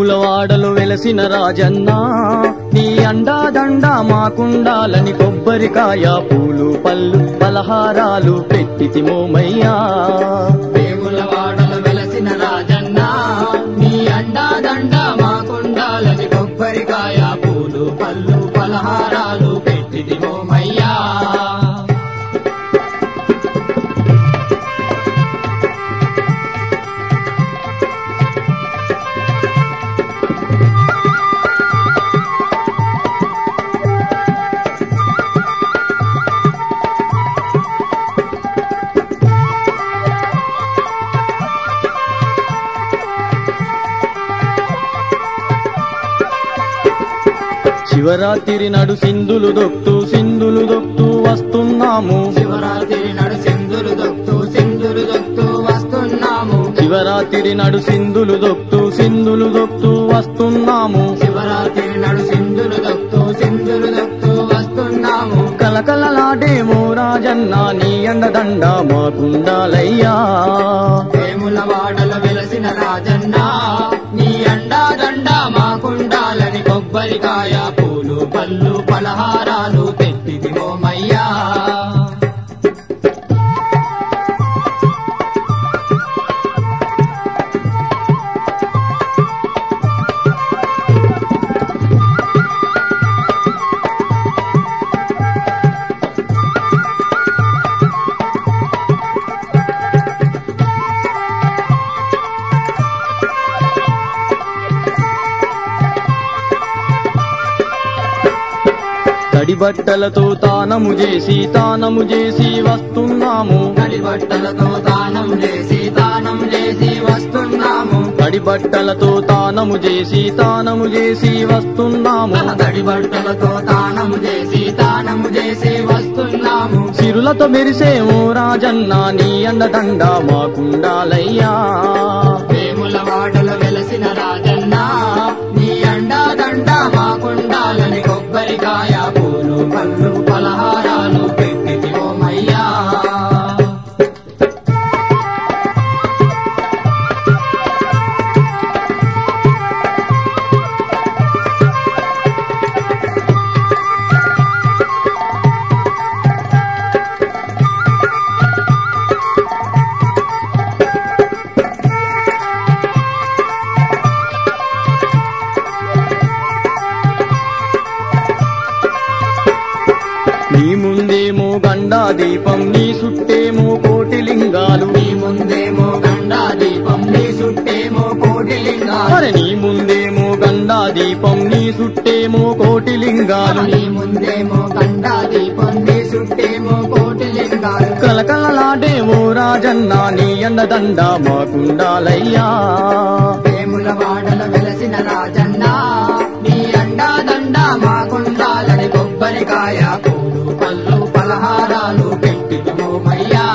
వేములవాడలు వెలసిన రాజన్న నీ అండాదండ మాకుండాలని కొబ్బరికాయ పూలు పళ్ళు పలహారాలు పెట్టితి మోమయ్యా వేములవాడలు వెలసిన రాజన్న నీ అండాదండ మాకుండాలని కొబ్బరికాయ పూలు పళ్ళు పలహారాలు పెట్టిది మయ్యా శివరాత్రి నడు సింధులు దొక్తూ సింధులు దొక్తూ వస్తున్నాము శివరాత్రి నడు సింధులు దొక్తూ సింధులు దొక్తూ వస్తున్నాము శివరాత్రి నడు సింధులు దొక్తూ సింధులు దొక్తూ వస్తున్నాము శివరాత్రి నడు సింధులు దొక్తూ సింధులు దొక్తూ వస్తున్నాము కలకలలాడేమో రాజన్న నీ అండదండ మాకుండాలయ్యా వేములవాడల వెలసిన రాజన్న నీ అండాదండ మాకుండాలని కొబ్బరికాయ పూలు పళ్ళు పలహారాలు తెట్టిది మయ్యా తడి బట్టలతో తానము చేసి తానము చేసి వస్తున్నాము తడి బట్టలతో దానం చేసి దానం చేసి వస్తున్నాము తడి బట్టలతో తానము చేసి తానము చేసి వస్తున్నాము తడి బట్టలతో దానము చేసి దానము చేసి వస్తున్నాము సిరులతో మెరిసేమో రాజన్న నీ అండదండ మాకుండాలయ్యా వేములవాడల వెలసిన రాజన్న నీ అండాదండ మాకుండాలని కొబ్బరికాయ పూలు పళ్ళు పలహారాలు పెట్టిది ఓమయ్యా నీ ముందేమో గండా దీపం నీ సుట్టేమో కోటి లింగాలు నీ ముందేమో గండా దీపం నీ చుట్టేమో కోటి లింగాలు మరి నీ ముందేమో గండా దీపం నీ సుట్టేమో కోటి లింగాలు నీ ముందేమో గండా దీపం నీ చుట్టేమో కోటి లింగాలు కలకలలాడేమో రాజన్న నీ అండదండ మాకుండాలయ్యా వేములవాడల వెలసిన రాజన్న నీ అండాదండ మాకుండాలని కొబ్బరికాయ పూలు పళ్ళు పలహారాలు పెట్టిదు మయ్యా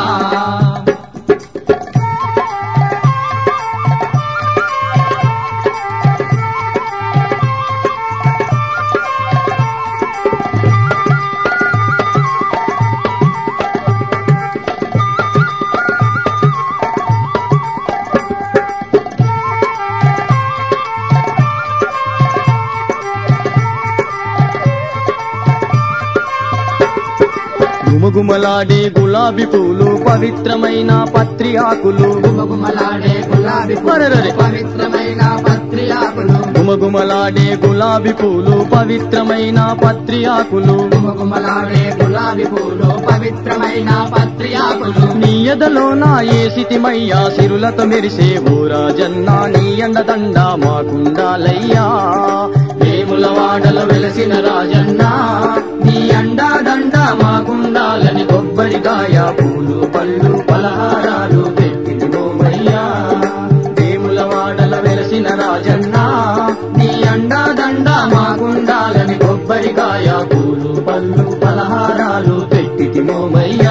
గుమగుమలాడే గులాబీ పూలు పవిత్రమైన పత్రి ఆకులు గుమగుమలాడే గులాబీ పూలు అరెరెరె. పవిత్రమైన పత్రి ఆకులు గుమగుమలాడే గులాబీ పూలు పవిత్రమైన పత్రి ఆకులు గుమగుమలాడే గులాబీ పూలు పవిత్రమైన పత్రి ఆకులు నీ ఎదలో నా ఏసితిమయ్యా సిరులతో మెరిసే ఓ రాజన్న నీ అండదండ మాకుండాలయ్యా వేములవాడల వెలసిన రాజన్న నీ అండాదండ మాకుండాలని కొబ్బరికాయ పూలు పళ్ళు పలహారాలు పెట్టిది ఓమయ్యా వేములవాడల వెలసిన రాజన్న నీ అండాదండ మాకుండాలని కొబ్బరికాయ పూలు పళ్ళు పలహారాలు పెట్టిది మోమయ్యా